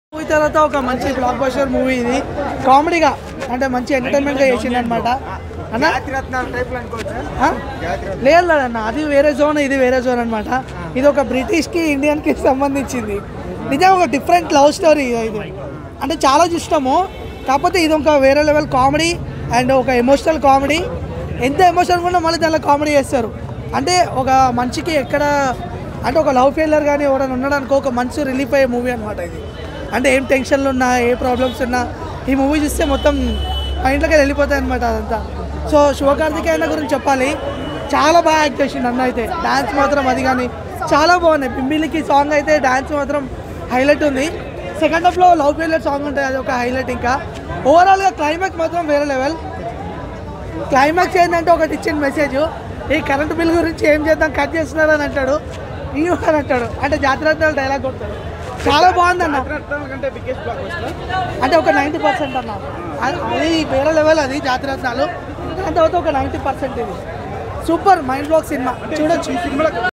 Movie తర్వాత ఒక మంచి బ్లాక్ బస్టర్ మూవీ ఇది కామెడీగా అంటే మంచి ఎంటర్టైన్మెంట్ గా చేసిండు అనమాట అన్న ఆ? లేదు లేదన్న అది వేరే జోన్ ఇది వేరే జోన్ అనమాట ఇది ఒక బ్రిటిష్ కి ఇండియన్ కి సంబంధించింది నిజంగా ఒక డిఫరెంట్ లవ్ స్టోరీ ఇది అంటే చాలా ఇష్టము కాకపోతే ఇది ఒక వేరే లెవెల్ కామెడీ అండ్ ఒక ఎమోషనల్ కామెడీ ఎంత ఎమోషన్ కూడా మళ్ళీ దానిలో కామెడీ చేస్తారు అంటే ఒక మనిషికి ఎక్కడ అంటే ఒక లవ్ ఫెయిలర్ కానీ ఎవరైనా ఉన్నాడనుకో ఒక మంచి రిలీఫ్ అయ్యే మూవీ అనమాట ఇది అంటే ఏం టెన్షన్లు ఉన్నా ఏ ప్రాబ్లమ్స్ ఉన్నా ఈ మూవీ చూస్తే మొత్తం మైండ్లోకి వెళ్ళిపోతాయి అనమాట అదంతా సో శివకార్తికేయన గురించి చెప్పాలి చాలా బాగా యాక్ట్ చేసిండు అన్న అయితే డాన్స్ మాత్రం అది కానీ చాలా బాగున్నాయి బింబిలికి సాంగ్ అయితే డాన్స్ మాత్రం హైలైట్ ఉంది సెకండ్ హాఫ్లో లవ్ ఫెయిలర్ సాంగ్ ఉంటుంది అది ఒక హైలైట్ ఇంకా ఓవరాల్గా క్లైమాక్స్ మాత్రం వేరే లెవెల్ క్లైమాక్స్ ఏంటంటే ఒకటి ఇచ్చిన మెసేజ్ ఈ కరెంట్ బిల్ గురించి ఏం చేద్దాం కట్ చేస్తున్నారు అని అంటాడు ఈ అని అంటాడు అంటే జాతరత్నాలు డైలాగ్ కొడతాడు చాలా బాగుంది అన్న అంటే ఒక నైంటీ పర్సెంట్ అన్న అది- అది వేరే లెవెల్ అది జాతరత్నాలు దాని తర్వాత ఒక నైంటీ పర్సెంట్ ఇది సూపర్ మైండ్ బ్లాక్ సినిమా చూడొచ్చు